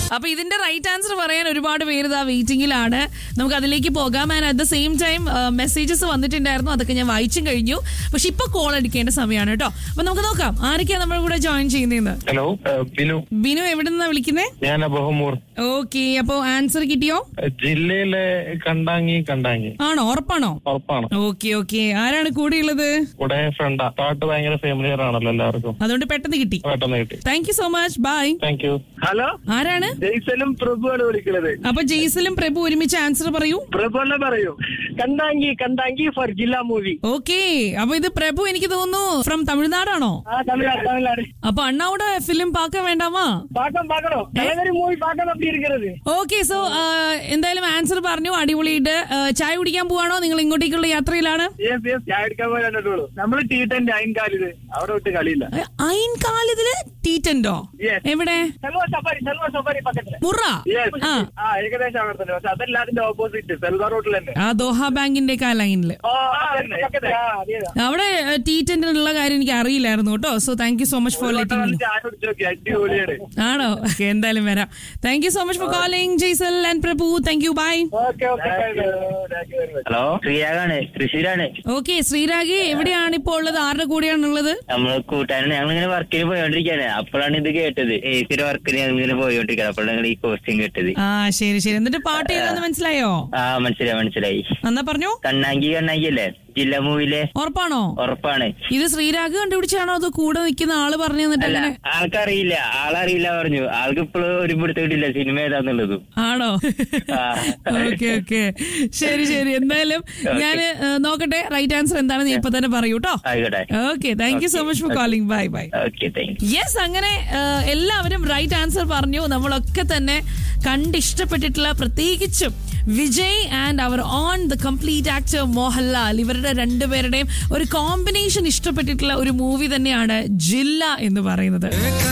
അപ്പൊ ഇതിന്റെ right answer പറയാൻ ഒരുപാട് പേര് ഇതാ വെയിറ്റിംഗിലാണ് നമുക്ക് അതിലേക്ക് പോകാം and at the same time messages വന്നിട്ടുണ്ടായിരുന്നു അതൊക്കെ ഞാൻ വായിച്ചും കഴിഞ്ഞു പക്ഷെ ഇപ്പൊ കോൾ എടുക്കേണ്ട സമയമാണ് കേട്ടോ അപ്പൊ നമുക്ക് നോക്കാം ആരൊക്കെയാ നമ്മുടെ കൂടെ ജോയിൻ ചെയ്യുന്നതെന്ന് ഹലോ ഏഹ് ബിനു ബിനു എവിടെ നിന്നാ വിളിക്കുന്നേ ഞാൻ ബഹമൂർ ഓക്കെ അപ്പൊ ആൻസർ കിട്ടിയോ ജില്ലയിലെ കണ്ടാങ്ങി കണ്ടാങ്ങി ആണോ ഉറപ്പാണോ ഉറപ്പാണ് ഓക്കെ ഓക്കെ ആരാണ് കൂടെയുള്ളത് ഇവിടെ ഫ്രണ്ടാ പാട്ട് ഭയങ്കര ഫെമിലിയർ ആണല്ലോ എല്ലാവർക്കും അതുകൊണ്ട് പെട്ടെന്ന് കിട്ടി പെട്ടെന്ന് കിട്ടി thank you so much bye thank you hello ആരാണ് ജയ്സലും പ്രഭുവാണ് വിളിക്കുന്നത് അപ്പൊ ജെയ്സലും പ്രഭു ഒരുമിച്ച് ആൻസർ പറയൂ പ്രഭു തന്നെ പറയൂ Kandangi Kandangi for Jilla movie okay അപ്പൊ ഇത് പ്രഭു എനിക്ക് തോന്നുന്നു ഫ്രം തമിഴ്നാടാണോ ആ തമിഴ്നാട് തമിഴ്നാട് അപ്പൊ അണ്ണാவோட ഫിലിം പാക്ക വേണ്ടാമാ പാക്കം പാക്കണോ തലവരി മൂവി പാക്കം അപ്പി ഇരിക്കുന്നത് ഓക്കെ സോ എന്തായാലും ആൻസർ പറഞ്ഞു അടിപൊളിയിട്ട് ആ, ചായ കുടിക്കാൻ പോവാണോ നിങ്ങൾ ഇങ്ങോട്ടേക്കുള്ള യാത്രയിലാണ് യെസ് യെസ് ഞാൻ എടുക്കാൻ പോയി കണ്ടിട്ടുള്ളൂ നമ്മള് ടി ടെന്റെ അയൻകാലിത് അവിടെ വിട്ട് കളിയില്ല അയിൻകാലത്തില് ടീറ്റന്റോ Yes. എവിടെ സെൽവ സഫാരി സെൽവ സഫാരി പക്കത്തില് മുറ യെസ് ആ ആ ഏകദേശം അവിടെ തന്നെ പക്ഷെ അതല്ല അതിന്റെ ഓപ്പോസിറ്റ് സെൽവ റോഡിൽ തന്നെ ആ ദോഹ ബാങ്കിന്റെ ഒക്കെ ലൈനില് ഓ ആ, പക്കത്തില്. ആ, അതേതാ. അവിടെ ടീറ്റന്റിനുള്ള കാര്യം എനിക്ക് അറിയില്ലായിരുന്നു കേട്ടോ so thank you so much for ഒരു വട്ടം ലെറ്റിംഗ് വന്ന് ചായ കുടിച്ച് നോക്കി അടിപൊളിയാണ് ആണോ Okay, എന്തായാലും വരാം thank you so much for calling Jaisal and Prabhu thank you bye okay okay thank you very much hello ശ്രീരാഗാണ് തൃശ്ശൂരാണ് ഓക്കെ ശ്രീരാഗി എവിടെയാണ് ഇപ്പോൾ ഉള്ളത് ആരുടെ കൂടെയാണുള്ളത് നമ്മള് കൂട്ടുകാരൻ ഞങ്ങൾ ഇങ്ങനെ വർക്കിന് പോയോണ്ടിരിക്കാണ് അപ്പോഴാണ് ഇത് കേട്ടത് ഏസിയുടെ വർക്കിന് ഞങ്ങൾ ഇങ്ങനെ പോയോണ്ടിരിക്കുന്നത് അപ്പോഴാണ് ഞങ്ങൾ ഈ കോസ്റ്റ്യൂം കേട്ടത് ആ ശരി ശരി എന്നിട്ട് പാട്ട് ഏതാന്ന് മനസ്സിലായോ ആ മനസ്സിലായി മനസ്സിലായി എന്നാ പറഞ്ഞു കണ്ണാങ്കി കണ്ണാങ്കി അല്ലേ ജില്ലാ മൂവിലെ ഉറപ്പാണോ ഉറപ്പാണ് ഇത് ശ്രീരാഗ് കണ്ടുപിടിച്ചാണോ അതോ കൂടെ നിൽക്കുന്ന ആള് പറഞ്ഞു തന്നിട്ട് അല്ല അങ്ങനെ ആൾക്കറിയില്ല ആളറിയില്ല പറഞ്ഞു ആൾക്ക് ഇപ്പോഴും ഒരു പിടുത്തം കിട്ടില്ല സിനിമ ഏതാന്നുള്ളതും ആണോ ആ. ഓക്കെ ഓക്കെ ശരി ശരി എന്തായാലും ഞാൻ നോക്കട്ടെ റൈറ്റ് ആൻസർ എന്താണെന്ന് ഇപ്പൊ തന്നെ പറയൂ കേട്ടോ ആയിക്കോട്ടെ okay thank you so much for calling bye bye okay thank yes അങ്ങനെ ആ, എല്ലാവരും റൈറ്റ് ആൻസർ പറഞ്ഞു നമ്മളൊക്കെ തന്നെ കണ്ടിഷ്ടപ്പെട്ടിട്ടുള്ള പ്രത്യേകിച്ചും Vijay and our own the complete actor Mohanlal ഇവരുടെ രണ്ടുപേരുടെയും ഒരു കോമ്പിനേഷൻ ഇഷ്ടപ്പെട്ടിട്ടുള്ള ഒരു മൂവി തന്നെയാണ് ജില്ല എന്ന് പറയുന്നത്